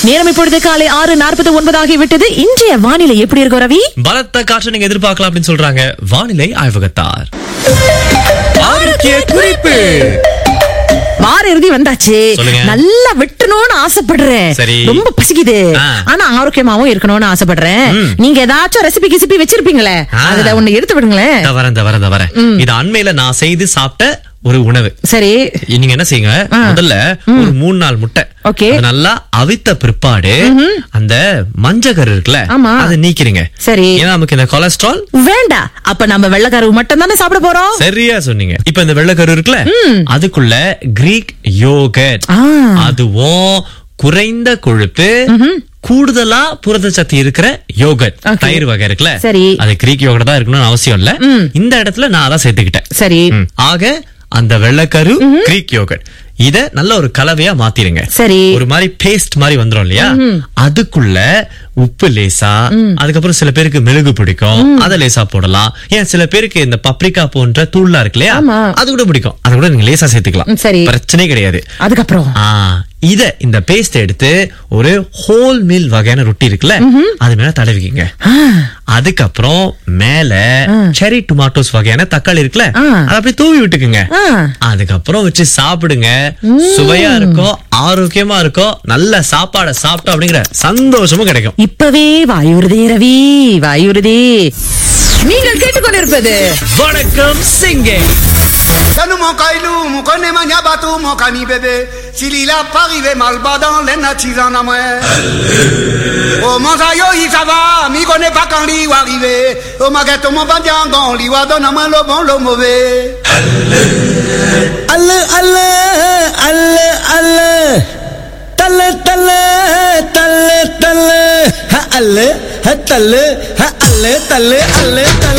நேரம் இப்பொழுது காலை ஆறு நாற்பது ஒன்பதாகி விட்டது இன்றைய வானிலை எப்படி இருக்கும் ரவி பலத்த காற்று நீங்க எதிர்பார்க்கலாம் அப்படின்னு சொல்றாங்க வானிலை ஆய்வகத்தார் ஆரோக்கிய குறிப்பு வார இறுதி வந்தாச்சு சொல்லுங்க. நல்லா வெட்டணும்னு ஆசைப்படுறேன் சரி. ரொம்ப பசிக்குது ஆ. ஆனா ஆரோக்கியமாவும் இருக்கணும்னு ஆசைப்படுறேன் நீங்க ஏதாச்சும் ரெசிபி கிசிப்பி வச்சிருப்பீங்களே ஆ. அதுல ஒண்ணு எடுத்து விடுங்களேன் இந்த வரேன் இந்த வரேன் இந்த வரேன் இது அண்மையில நான் செய்து சாப்பிட்ட ஒரு உணவு சரி நீங்க என்ன செய்யுங்க முதல்ல ஒரு மூணு நாள் முட்டை Okay. அது நல்லா அவித்த பிற்பாடு அந்த மஞ்சக்கரு இருக்குல்ல ஆமா. அதை நீக்கிறீங்க சரி. ஏன்னா நமக்கு இந்த கொலஸ்ட்ரால் வேண்டாம் அப்ப நம்ம வெள்ளக்கருவு மட்டும் தானே சாப்பிட போறோம் சரியா சொன்னீங்க இப்ப இந்த வெள்ளக்கரு இருக்குல்ல அதுக்குள்ள கிரீக் யோகட் ஆ. அதுவும் குறைந்த கொழுப்பு கூடுதலா புரதச்சத்து இருக்கிற யோகட் Okay. தயிர் வகை இருக்குல்ல சரி. அது கிரீக் யோகட் தான் இருக்கணும்னு அவசியம் இல்ல இந்த இடத்துல நான் அதான் சேர்த்துக்கிட்டேன் சரி ம். ஆக அந்த வெள்ளக்கரு கிரீக் யோகட் இத நல்ல ஒரு கலவையா மாத்திருங்க சரி. ஒரு மாதிரி பேஸ்ட் மாதிரி வந்துரும் இல்லையா அதுக்குள்ள உப்பு லேசா அதுக்கப்புறம் சில பேருக்கு மெழுகு பிடிக்கும் அத லேசா போடலாம் ஏன் சில பேருக்கு இந்த பப்ரிக்கா போன்ற தூள்லாம் இருக்கு இல்லையா ஆமா. அது கூட பிடிக்கும் அது கூட நீங்க லேசா சேர்த்துக்கலாம் ம், சரி. பிரச்சனை கிடையாது அதுக்கப்புறம் ஆ, இத இந்த பேஸ்ட் எடுத்து ஒரு ஹோல் மில் வகையான ரொட்டி இருக்குல்ல அது மேல தடவிக்கிங்க அதுக்கப்புறம் மேல செரி டொமாட்டோஸ் வகையான தக்காளி இருக்குல்ல ஆ. அதை அப்படியே தூவி விட்டுக்குங்க ஆ. அதுக்கப்புறம் வச்சு சாப்பிடுங்க சுவையா இருக்கும் ஆரோக்கியமா இருக்கும் நல்ல சாப்பாடை சாப்பிட்டோம் அப்படிங்கிற சந்தோஷமும் கிடைக்கும் இப்பவே வாயுறுதே ரவி வாயுறுதே நீங்கள் கேட்டுக்கொண்டிருப்பது வணக்கம் சிங்கே Salut mon caillou, mon connaît ma bateau, mon cani bébé. S'il il a pas arrivé mal bas dans les natis en amoué. Oh mon sayo, il ça va, mi connaît pas quand il va arriver. Oh ma guette, mon bandiangon, il va donner moi le bon, le mauvais. அல்ல அல்ல அல்ல அல்ல தல்ல தல்ல தல்ல தல்ல ஹ அல்ல ஹ தல்ல ஹ அல்ல தல்ல அல்ல தல்ல